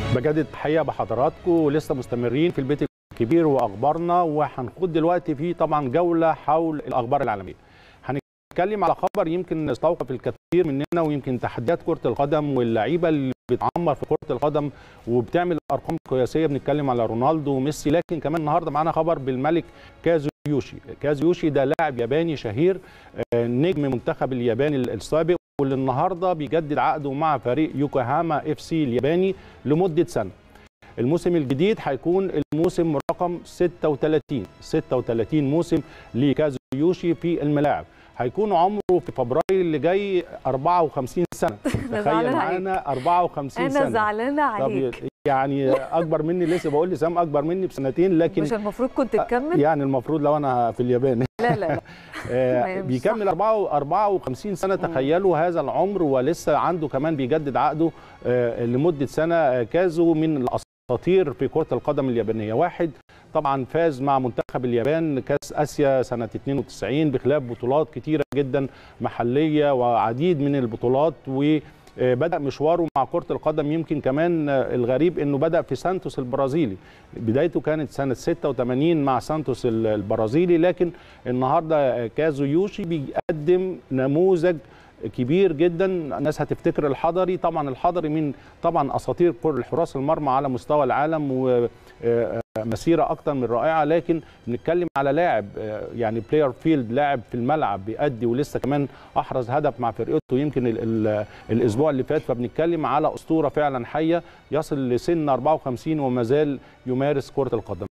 بجدد تحيه بحضراتكم ولسه مستمرين في البيت الكبير واخبارنا وهنخوض دلوقتي في طبعا جوله حول الاخبار العالميه. هنتكلم على خبر يمكن استوقف الكثير مننا ويمكن تحديات كره القدم واللعيبه اللي بتعمر في كره القدم وبتعمل ارقام قياسيه بنتكلم على رونالدو وميسي لكن كمان النهارده معانا خبر بالملك كازو يوشي كازو يوشي ده لاعب ياباني شهير نجم منتخب الياباني السابق واللي النهارده بيجدد عقده مع فريق يوكوهاما اف سي الياباني لمده سنه الموسم الجديد هيكون الموسم رقم 36 36 موسم لكازو يوشي في الملاعب هيكون عمره في فبراير اللي جاي 54 سنه تخيل معانا 54 أنا سنه انا زعلانه عليك طب يعني اكبر مني لسه بقول لسام اكبر مني بسنتين لكن مش المفروض كنت تكمل يعني المفروض لو انا في اليابان لا لا لا آه، ما ينفعش. بيكمل 54 سنه تخيلوا هذا العمر ولسه عنده كمان بيجدد عقده آه، لمده سنه آه، كازو من الاساطير في كره القدم اليابانيه واحد طبعا فاز مع منتخب اليابان كاس اسيا سنه 92 بخلاف بطولات كتيره جدا محليه وعديد من البطولات و آه، بدأ مشواره مع كرة القدم يمكن كمان آه، الغريب انه بدأ في سانتوس البرازيلي بدايته كانت سنة 86 مع سانتوس ال- البرازيلي لكن النهارده آه، كازو يوشي بيقدم نموذج كبير جدا الناس هتفتكر الحضري طبعا الحضري من طبعا اساطير كر- حراس المرمى على مستوى العالم ومسيره اكتر من رائعه لكن بنتكلم على لاعب آه، يعني بلاير فيلد لاعب في الملعب بيأدي ولسه كمان احرز هدف مع فرقته يمكن ال ال الاسبوع اللي فات فبنتكلم على اسطوره فعلا حيه يصل لسن 54 وما زال يمارس كره القدم